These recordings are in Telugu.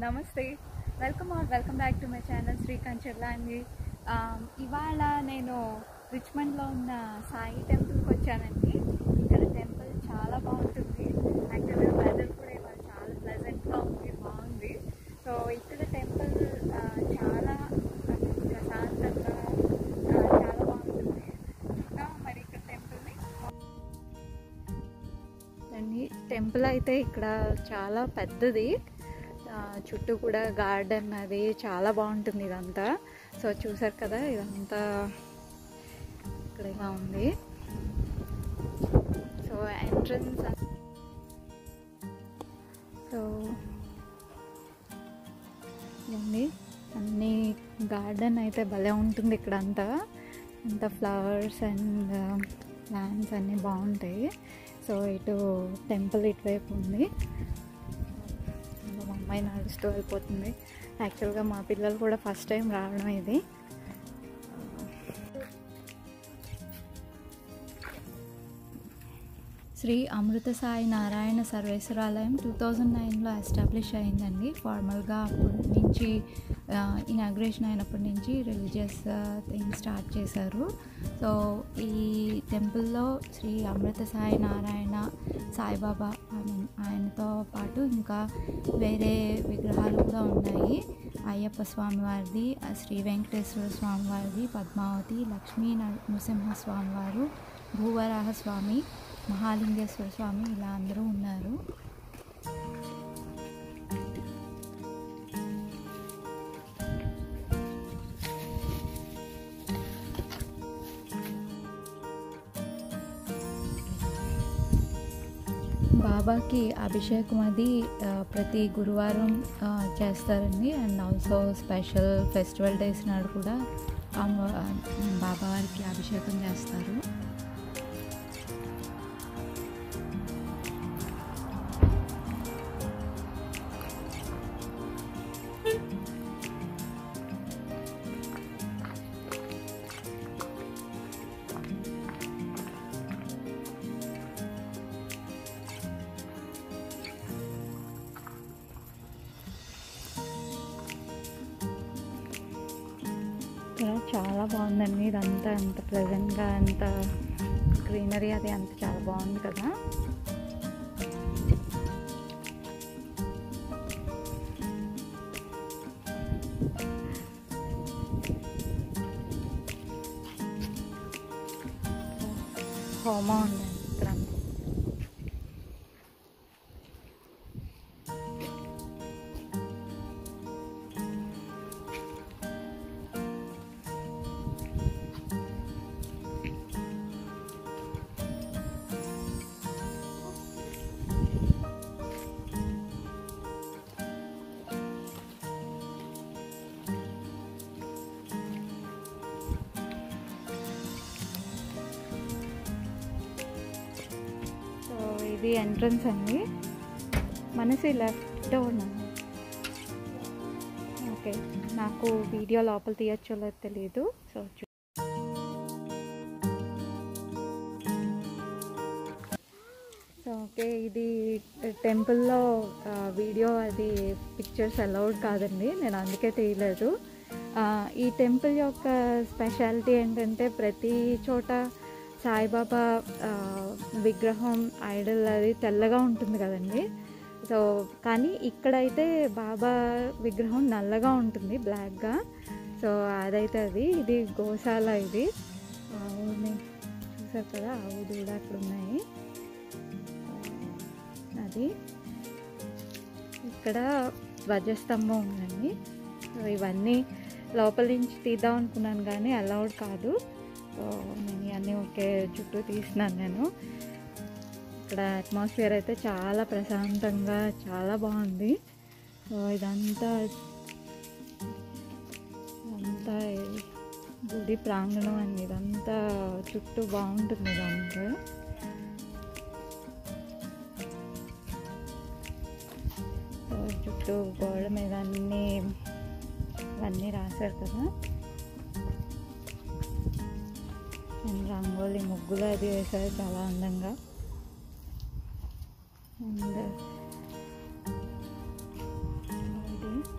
నమస్తే welcome are welcome back to my channel Srikanth Chellangi ఇవాళ నేను రిచ్మండ్లో ఉన్న సాయి టెంపుల్కి వచ్చానండి ఇక్కడ టెంపుల్ చాలా బాగుంటుంది యాక్చువల్గా వెదర్ కూడా ఇవాళ చాలా ప్లెజెంట్గా ఉంది బాగుంది సో ఇక్కడ టెంపుల్ చాలా అంటే ప్రశాంతంగా ఆ, చాలా బాగుంటుంది చూద్దాం మరి ఇక్కడ టెంపుల్ని అండి టెంపుల్ అయితే ఇక్కడ చాలా పెద్దది ఆ, చుట్టూ కూడా గార్డెన్ అది చాలా బాగుంటుంది ఇదంతా సో చూసారు కదా ఇదంతా ఇక్కడ ఇలా ఉంది సో ఎంట్రన్స్ సో ఇదండి అన్ని గార్డెన్ అయితే భలే ఉంటుంది ఇక్కడ అంతా అంతా ఫ్లవర్స్ అండ్ ప్లాంట్స్ అన్నీ బాగుంటాయి సో ఇటు టెంపుల్ ఇటువైపు ఉంది మా అమ్మాయి నడుస్తూ వెళ్ళిపోతుంది యాక్చువల్గా మా పిల్లలు కూడా ఫస్ట్ టైం రావడం ఇది శ్రీ అమృత సాయి నారాయణ సర్వేశ్వరాలయం టూ థౌజండ్ నైన్లో ఎస్టాబ్లిష్ అయిందండి ఫార్మల్గా అప్పటి నుంచి ఇనాగ్రేషన్ అయినప్పటి నుంచి రిలీజియస్ థింగ్ స్టార్ట్ చేశారు సో ఈ టెంపుల్లో శ్రీ అమృత సాయి నారాయణ సాయిబాబా ఐ మీన్ ఆయనతో పాటు ఇంకా వేరే విగ్రహాలు కూడా ఉన్నాయి అయ్యప్ప స్వామి వారిది శ్రీ వెంకటేశ్వర స్వామి వారిది పద్మావతి లక్ష్మీ నర- నృసింహస్వామి వారు భూవరాహ స్వామి మహాలింగేశ్వర స్వామి ఇలా అందరూ ఉన్నారు బాబాకి అభిషేకం అది ఆ, ప్రతి గురువారం ఆ, చేస్తారండి and also special festival days నాడు కూడా అమ్మ- బాబా వారికి అభిషేకం చేస్తారు ఇక్కడ చాలా బాగుందండి ఇదంతా అంత ప్లెజెంట్గా అంత గ్రీనరీ అది అంత చాలా బాగుంది కదా హోమం ఉందండి ఇక్కడ అంతా. సో ఇది ఎంట్రన్స్ అండి మనసి లెఫ్ట్ డోర్ ఓకే నాకు వీడియో లోపల తీయచ్చో లేదో తెలియదు సో చూ- సో ఓకే ఇది టెంపుల్లో ఆ, వీడియో అది పిక్చర్స్ అలౌడ్ కాదండి నేను అందుకే తీయలేదు ఆ, ఈ టెంపుల్ యొక్క స్పెషాలిటీ ఏంటంటే ప్రతి చోట సాయిబాబా ఆ, విగ్రహం ఐడల్ అది తెల్లగా ఉంటుంది కదండి సో కానీ ఇక్కడైతే బాబా విగ్రహం నల్లగా ఉంటుంది బ్లాక్గా సో అదైతే అది ఇది గోశాల ఇది ఆవుని చూసారు కదా ఆవు దూడ అక్కడ ఉన్నాయి అది ఇక్కడ ధ్వజస్తంభం ఉందండి సో ఇవన్నీ లోపల నుంచి తీద్దాం అనుకున్నాను కానీ అలౌడ్ కాదు సో నేను ఇవన్నీ ఒకే చుట్టూ తీసినాను నేను ఇక్కడ అట్మాస్ఫియర్ అయితే చాలా ప్రశాంతంగా చాలా బాగుంది సో ఇదంతా అంతా గుడి ప్రాంగణం అండి ఇదంతా చుట్టూ బాగుంటుంది ఇదంతా సో చుట్టూ గోడ మీద అన్నీ అన్నీ రాశారు కదా అండ్ రంగోలి ముగ్గులు అది వేశారు చాలా అందంగా అండ్ ఇది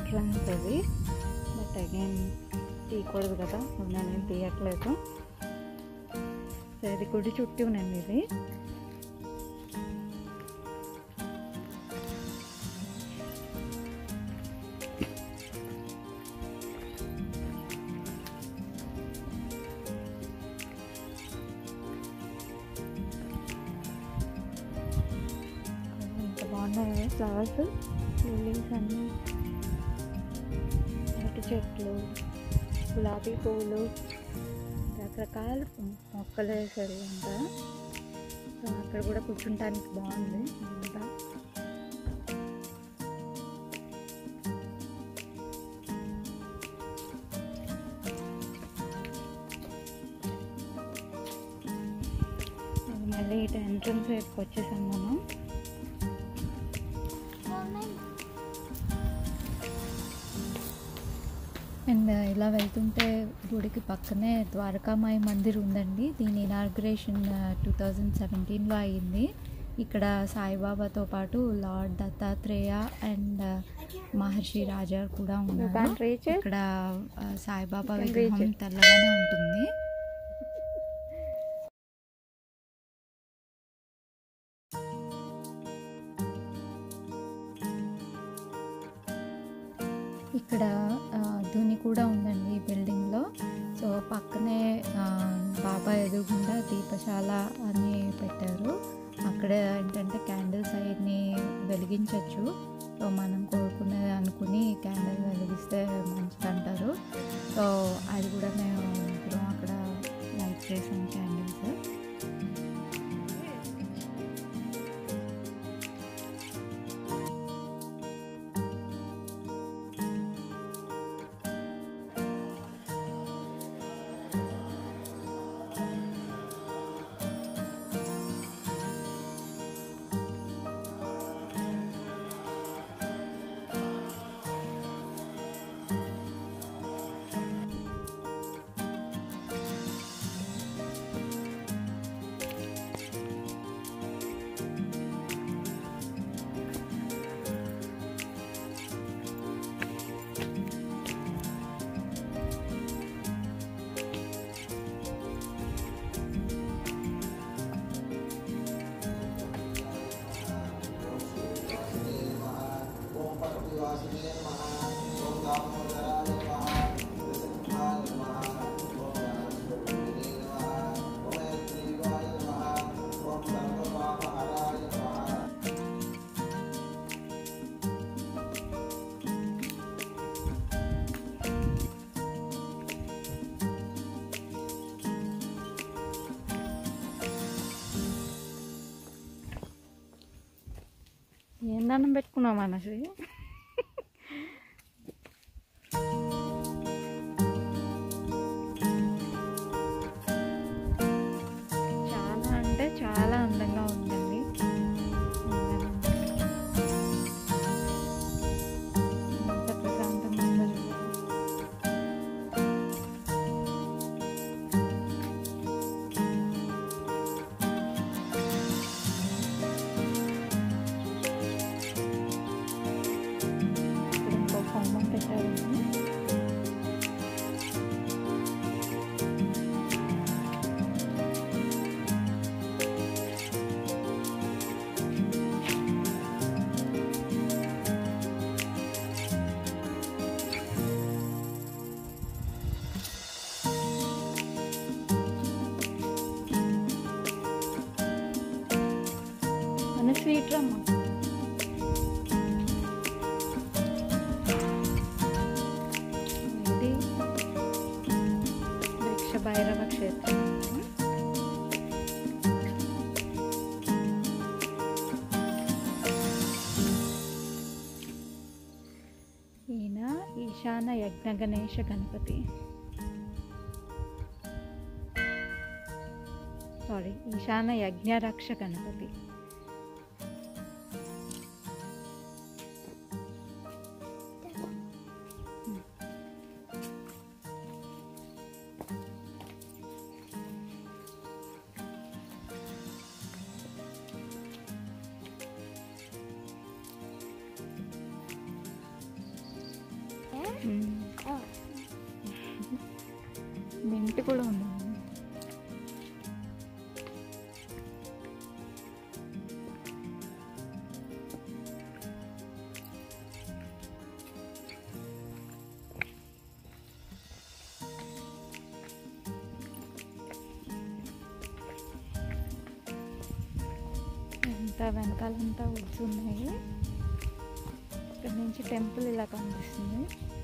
ఎంట్రన్స్ అది బట్ అగైన్ తీయకూడదు కదా సో నేనేం తీయట్లేదు సో ఇది గుడి చుట్టూ ఉందండి ఇది ఎంత బాగున్నాయి ఫ్లవర్స్ లిలీస్ అన్నీ అరటి చెట్లు గులాబీ పువ్వులు రకరకాల మొక్కలు వేసారు అంతా సో అక్కడ కూడా కూర్చుంటానికి బాగుంది అంతా అది మళ్ళీ ఇటు ఎంట్రన్స్ వైపుకి వచ్చేసాం మనం అండ్ ఇలా వెళ్తుంటే గుడికి పక్కనే ద్వారకామాయి మందిర్ ఉందండి దీని ఇనాగ్రేషన్ టూ థౌజండ్ సెవెంటీన్లో అయ్యింది ఇక్కడ సాయిబాబాతో పాటు లార్డ్ దత్తాత్రేయ అండ్ మహర్షి రాజా కూడా ఉన్నారు ఇక్కడ ఆ, సాయిబాబా విగ్రహం తెల్లగానే ఉంటుంది ఇక్కడ ఆ, ధుని కూడా ఉందండి ఈ బిల్డింగ్లో సో పక్కనే ఆ, బాబా ఎదురుగుండా దీపశాల అని పెట్టారు అక్కడ ఏంటంటే క్యాండిల్స్ అవన్నీ వెలిగించవచ్చు సో మనం కోరుకునేది అనుకుని క్యాండిల్ వెలిగిస్తే మంచిది అంటారు సో అది కూడా మేము ఇప్పుడు అక్కడ లైట్ చేసాం క్యాండిల్స్ ఏం దండం పెట్టుకున్నావు మనసి చాలా అంటే చాలా అందంగా ఉందండి ఎంత ప్రశాంతంగా ఉందో చూడండి. ఇక్కడ ఇంకో స్తంభం పెట్టారండి మన స్వీట్ రమ్మ ఇది వృక్ష భైరవ క్షేత్రం ఈయన ఈశాన యజ్ఞ గణేష గణపతి సారీ ఈశాన యజ్ఞ రక్ష గణపతి టెంట్ కూడా ఉంది అంతా వెనకాలంతా వుడ్స్ ఉన్నాయి ఇక్కడ నుంచి టెంపుల్ ఇలా కనిపిస్తుంది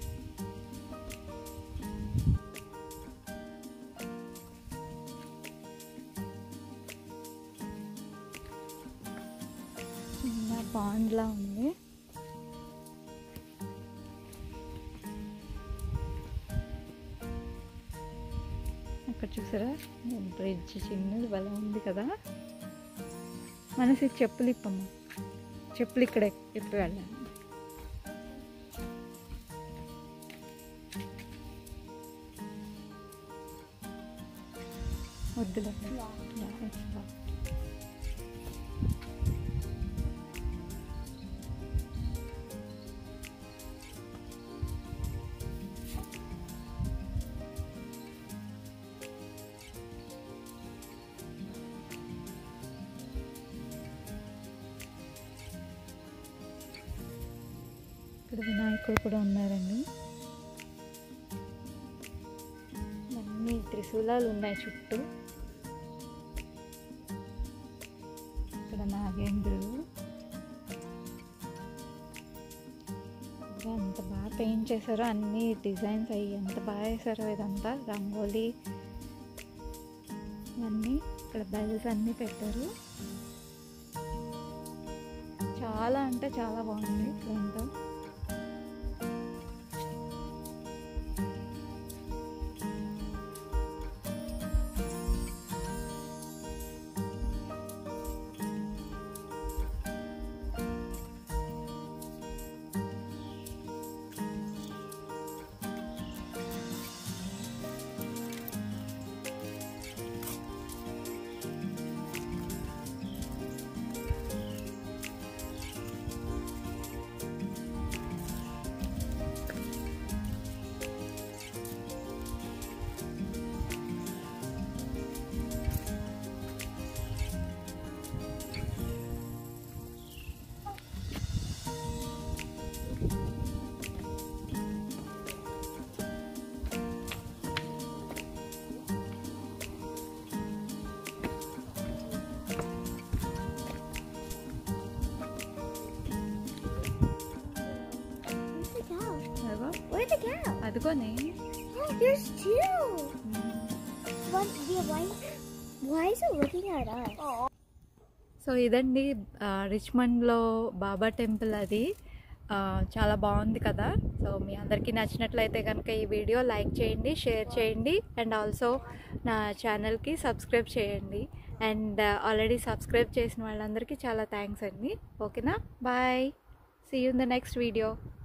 చిన్న పాండ్లా ఉంది అక్కడ చూసారా బ్రిడ్జ్ చిన్నది భలే ఉంది కదా మనసి చెప్పులు ఇప్పమ్మ చెప్పులు ఇక్కడ ఇప్పి వెళ్ళాలి వద్దులే Yeah, it's fine. ఇక్కడ వినాయకుడు కూడా ఉన్నారండి అన్ని త్రిశూలాలు ఉన్నాయి చుట్టూ ఇక్కడ నాగేంద్రుడు ఇంకా ఎంత బాగా పెయింట్ చేశారో అన్ని డిజైన్స్ అయ్యి ఎంత బాగా వేసారో ఇదంతా రంగోలీ ఇవన్నీ ఇక్కడ బెల్స్ అన్నీ పెట్టారు చాలా అంటే చాలా బాగుంది ఇదంతా Where's the cow? అదిగో Where's the cow? అదిగోనే Oh, there's two. One, yeah, why? Why is it looking at us? Oh. So ఇదండి ఆ, రిచ్మండ్లో బాబా టెంపుల్ అది ఆ, చాలా బాగుంది కదా సో మీ అందరికీ నచ్చినట్లయితే కనుక ఈ వీడియో లైక్ చేయండి షేర్ చేయండి అండ్ ఆల్సో నా ఛానల్కి సబ్స్క్రైబ్ చేయండి అండ్ ఆల్రెడీ సబ్స్క్రైబ్ చేసిన వాళ్ళందరికీ చాలా థ్యాంక్స్ అండి ఓకేనా bye see you in the next video